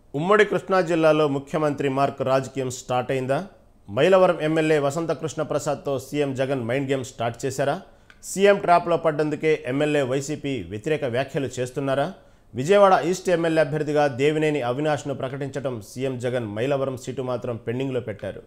ఉమ్మడి కృష్ణా జిల్లాలో ముఖ్యమంత్రి మార్క్ రాజకీయం స్టార్ట్ అయిందా మైలవరం ఎమ్మెల్యే వసంత కృష్ణ ప్రసాద్తో CM Jagan mind game start చేశారా సీఎం ట్రాప్లో పడ్డందుకే ఎమ్మెల్యే వైసీపీ వ్యతిరేక వ్యాఖ్యలు చేస్తున్నారా విజయవాడ ఈస్ట్ ఎమ్మెల్యే అభ్యర్థిగా దేవినేని అవినాష్ను ప్రకటించడం సీఎం జగన్ మైలవరం సీటు మాత్రం పెండింగ్లో పెట్టారు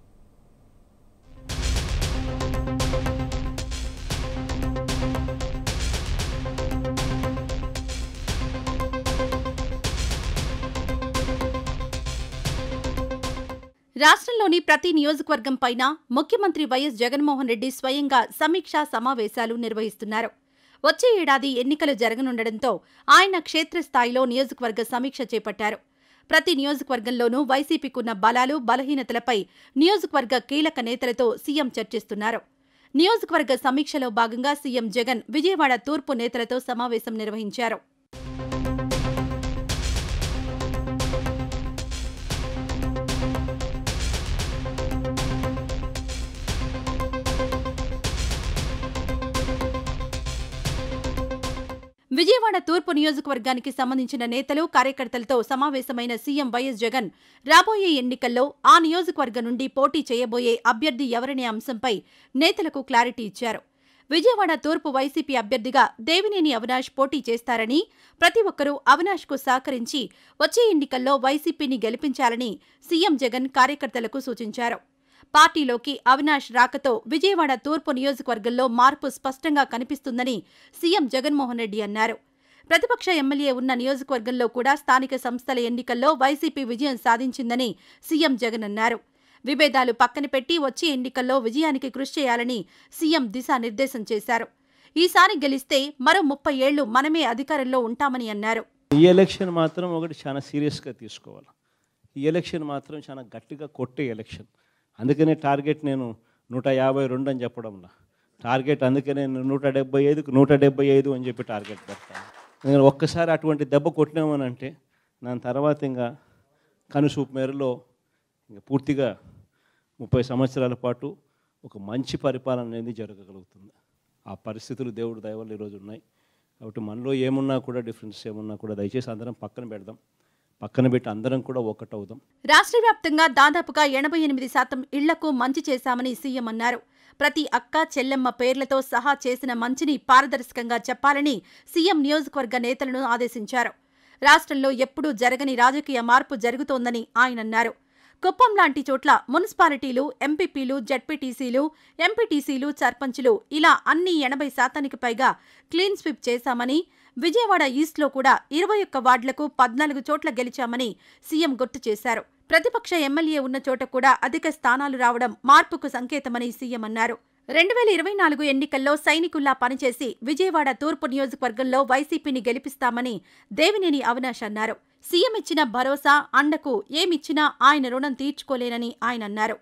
రాష్ట్రంలోని ప్రతి నియోజకవర్గం పైన ముఖ్యమంత్రి వైఎస్ జగన్మోహన్ రెడ్డి స్వయంగా సమీక్షా సమావేశాలు నిర్వహిస్తున్నారు వచ్చే ఏడాది ఎన్నికలు జరగనుండటంతో ఆయన క్షేత్రస్థాయిలో నియోజకవర్గ సమీక్ష చేపట్టారు ప్రతి నియోజకవర్గంలోనూ వైసీపీకున్న బలాలు బలహీనతలపై నియోజకవర్గ కీలక నేతలతో సీఎం చర్చిస్తున్నారు నియోజకవర్గ సమీక్షలో భాగంగా సీఎం జగన్ విజయవాడ తూర్పు నేతలతో సమావేశం నిర్వహించారు విజయవాడ తూర్పు నియోజకవర్గానికి సంబంధించిన నేతలు కార్యకర్తలతో సమావేశమైన సీఎం వైఎస్ జగన్ రాబోయే ఎన్నికల్లో ఆ నియోజకవర్గం నుండి పోటీ చేయబోయే అభ్యర్థి ఎవరనే అంశంపై నేతలకు క్లారిటీ ఇచ్చారు విజయవాడ తూర్పు వైసీపీ అభ్యర్థిగా దేవినేని అవినాష్ పోటీ చేస్తారని ప్రతి ఒక్కరూ అవినాష్కు సహకరించి వచ్చే ఎన్నికల్లో వైసీపీని గెలిపించాలని సీఎం జగన్ కార్యకర్తలకు సూచించారు పార్టీలోకి అవినాష్ రాకతో విజయవాడ తూర్పు నియోజకవర్గంలో మార్పు స్పష్టంగా కనిపిస్తుందని సీఎం జగన్మోహన్ రెడ్డి అన్నారు ప్రతిపక్ష ఎమ్మెల్యే ఉన్న నియోజకవర్గంలో కూడా స్థానిక సంస్థల ఎన్నికల్లో వైసీపీ విజయం సాధించిందని సీఎం జగన్ అన్నారు విభేదాలు పక్కన పెట్టి వచ్చే ఎన్నికల్లో విజయానికి కృషి చేయాలని సీఎం దిశానిర్దేశం చేశారు ఈసారి గెలిస్తే మరో ముప్పై ఏళ్లు మనమే అధికారంలో ఉంటామని అన్నారు ఈ ఎలక్షన్ మాత్రం ఒకటి చాలా సీరియస్గా తీసుకోవాలి ఈ ఎలక్షన్ మాత్రం చాలా గట్టిగా కొట్టే ఎలక్షన్ అందుకనే టార్గెట్ నేను నూట యాభై రెండు అని చెప్పడంలా టార్గెట్ అందుకనే నేను నూట డెబ్బై ఐదుకు నూట డెబ్బై ఐదు అని చెప్పి టార్గెట్ పెడతాను నేను ఒక్కసారి అటువంటి దెబ్బ కొట్టినామనంటే దాని తర్వాత ఇంకా కనుసూపు మేరలో ఇంకా పూర్తిగా ముప్పై సంవత్సరాల పాటు ఒక మంచి పరిపాలన అనేది జరగగలుగుతుంది ఆ పరిస్థితులు దేవుడు దయవల్ల ఈరోజు ఉన్నాయి కాబట్టి మనలో ఏమున్నా కూడా డిఫరెన్స్ ఏమున్నా కూడా దయచేసి అందరం పక్కన పెడదాం పక్కన పెట్టి అందరం కూడా ఒకటవుదాం రాష్ట్ర వ్యాప్తంగా దాదాపుగా ఎనభై ఎనిమిది శాతం ఇళ్లకు మంచి చేశామని సీఎం అన్నారు ప్రతి అక్క చెల్లెమ్మ పేర్లతో సహా చేసిన మంచిని పారదర్శకంగా చెప్పాలని సీఎం నియోజకవర్గ నేతలను ఆదేశించారు రాష్ట్రంలో ఎప్పుడూ జరగని రాజకీయ మార్పు జరుగుతోందని ఆయన అన్నారు కుప్పం లాంటి చోట్ల మున్సిపాలిటీలు ఎంపీపీలు జడ్పీటీసీలు ఎంపీటీసీలు సర్పంచులు ఇలా అన్ని ఎనభై శాతానికి పైగా క్లీన్ స్వీప్ చేశామని విజయవాడ ఈస్ట్లో కూడా ఇరవై ఒక్క వార్డులకు పద్నాలుగు చోట్ల గెలిచామని సీఎం గుర్తు చేశారు ప్రతిపక్ష ఎమ్మెల్యే ఉన్న చోట కూడా అధిక స్థానాలు రావడం మార్పుకు సంకేతమని సీఎం అన్నారు రెండు వేల ఇరవై నాలుగు ఎన్నికల్లో సైనికుల్లా పనిచేసి విజయవాడ తూర్పు నియోజకవర్గంలో వైసీపీని గెలిపిస్తామని దేవినేని అవినాష్ అన్నారు సీఎం ఇచ్చిన భరోసా అండకు ఏమిచ్చినా ఆయన రుణం తీర్చుకోలేనని ఆయన అన్నారు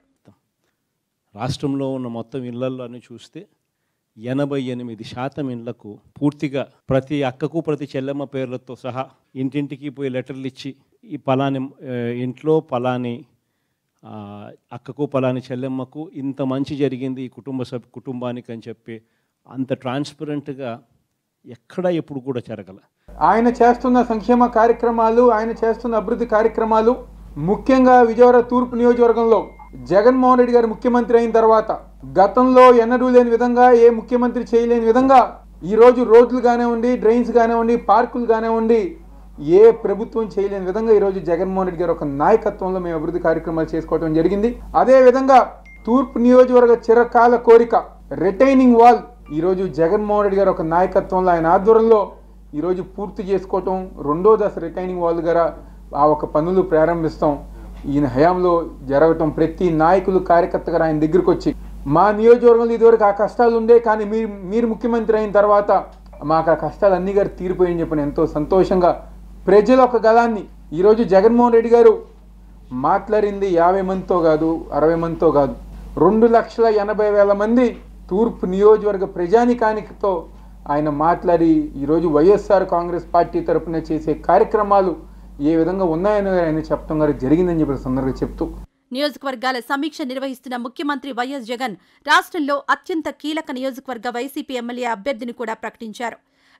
రాష్ట్రంలో ఉన్న మొత్తం ఇళ్లల్లో అని చూస్తే ఎనభై ఎనిమిది శాతం ఇళ్లకు పూర్తిగా ప్రతి అక్కకు ప్రతి చెల్లెమ్మ పేర్లతో సహా ఇంటింటికి పోయి లెటర్లు ఇచ్చి ఈ పలాని ఆ, ఇంట్లో పలాని ఆ, అక్కకు పలాని చెల్లెమ్మకు ఇంత మంచి జరిగింది ఈ కుటుంబ సభ్ కుటుంబానికి అని చెప్పి అంత ట్రాన్స్పరెంట్గా ఎక్కడ ఎప్పుడు కూడా జరగల ఆయన చేస్తున్న సంక్షేమ కార్యక్రమాలు ఆయన చేస్తున్న అభివృద్ధి కార్యక్రమాలు ముఖ్యంగా విజయవాడ తూర్పు నియోజకవర్గంలో జగన్మోహన్ రెడ్డి గారు ముఖ్యమంత్రి అయిన తర్వాత గతంలో ఎన్నడూ లేని విధంగా ఏ ముఖ్యమంత్రి చేయలేని విధంగా ఈరోజు రోడ్లు కానివ్వండి డ్రైన్స్ కానివ్వండి పార్కులు కానివ్వండి ఏ ప్రభుత్వం చేయలేని విధంగా ఈరోజు జగన్మోహన్ రెడ్డి గారు ఒక నాయకత్వంలో మేము అభివృద్ధి కార్యక్రమాలు చేసుకోవడం జరిగింది అదే విధంగా తూర్పు నియోజకవర్గ చిరకాల కోరిక రిటైనింగ్ వాల్ ఈరోజు జగన్మోహన్ రెడ్డి గారు ఒక నాయకత్వంలో ఆయన ఆధ్వర్యంలో ఈరోజు పూర్తి చేసుకోవటం రెండో దశ రిటైనింగ్ వాల్ ద్వారా ఆ ఒక పనులు ప్రారంభిస్తాం ఈయన హయాంలో జరగటం ప్రతి నాయకులు కార్యకర్తగా ఆయన దగ్గరికి వచ్చి మా నియోజకవర్గంలో ఇదివరకు ఆ కష్టాలు ఉండే కానీ మీరు మీరు ముఖ్యమంత్రి అయిన తర్వాత మాకు ఆ కష్టాలు అన్ని గారు తీరిపోయని చెప్పిన ఎంతో సంతోషంగా ప్రజల ఒక గలాన్ని ఈరోజు జగన్మోహన్ రెడ్డి గారు మాట్లాడింది యాభై మందితో కాదు అరవై మందితో కాదు రెండు లక్షల ఎనభై వేల మంది తూర్పు నియోజకవర్గ ప్రజానికానికితో ఆయన మాట్లాడి ఈరోజు వైఎస్ఆర్ కాంగ్రెస్ పార్టీ తరపున చేసే కార్యక్రమాలు ఏ విధంగా ఉన్నాయని ఆయన చెప్పడం గారు జరిగిందని చెప్పి సందర్భంగా చెప్తూ నియోజకవర్గాల సమీక్ష నిర్వహిస్తున్న ముఖ్యమంత్రి వైఎస్ జగన్ రాష్ట్రంలో అత్యంత కీలక నియోజకవర్గ వైసీపీ ఎమ్మెల్యే అభ్యర్థిని కూడా ప్రకటించారు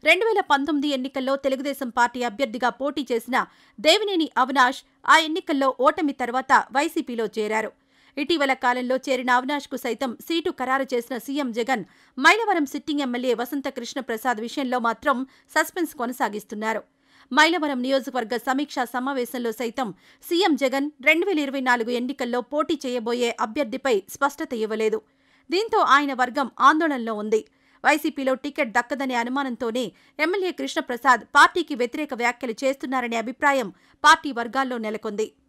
రెండు వేల పంతొమ్మిది ఎన్నికల్లో తెలుగుదేశం పార్టీ అభ్యర్థిగా పోటీ చేసిన దేవినేని అవినాష్ ఆ ఎన్నికల్లో ఓటమి తర్వాత వైసీపీలో చేరారు ఇటీవల కాలంలో చేరిన అవినాష్కు సైతం సీటు ఖరారు చేసిన CM Jagan Mylavaram sitting MLA Vasantha Krishna Prasad విషయంలో మాత్రం సస్పెన్స్ కొనసాగిస్తున్నారు మైలవరం నియోజకవర్గ సమీక్షా సమావేశంలో సైతం సీఎం జగన్ రెండు వేల ఇరవై నాలుగు ఎన్నికల్లో పోటీ చేయబోయే అభ్యర్థిపై స్పష్టత ఇవ్వలేదు దీంతో ఆయన వర్గం ఆందోళనలో ఉంది వైసీపీలో టికెట్ దక్కదనే అనుమానంతోనే ఎమ్మెల్యే కృష్ణప్రసాద్ పార్టీకి వ్యతిరేక వ్యాఖ్యలు చేస్తున్నారనే అభిప్రాయం పార్టీ వర్గాల్లో నెలకొంది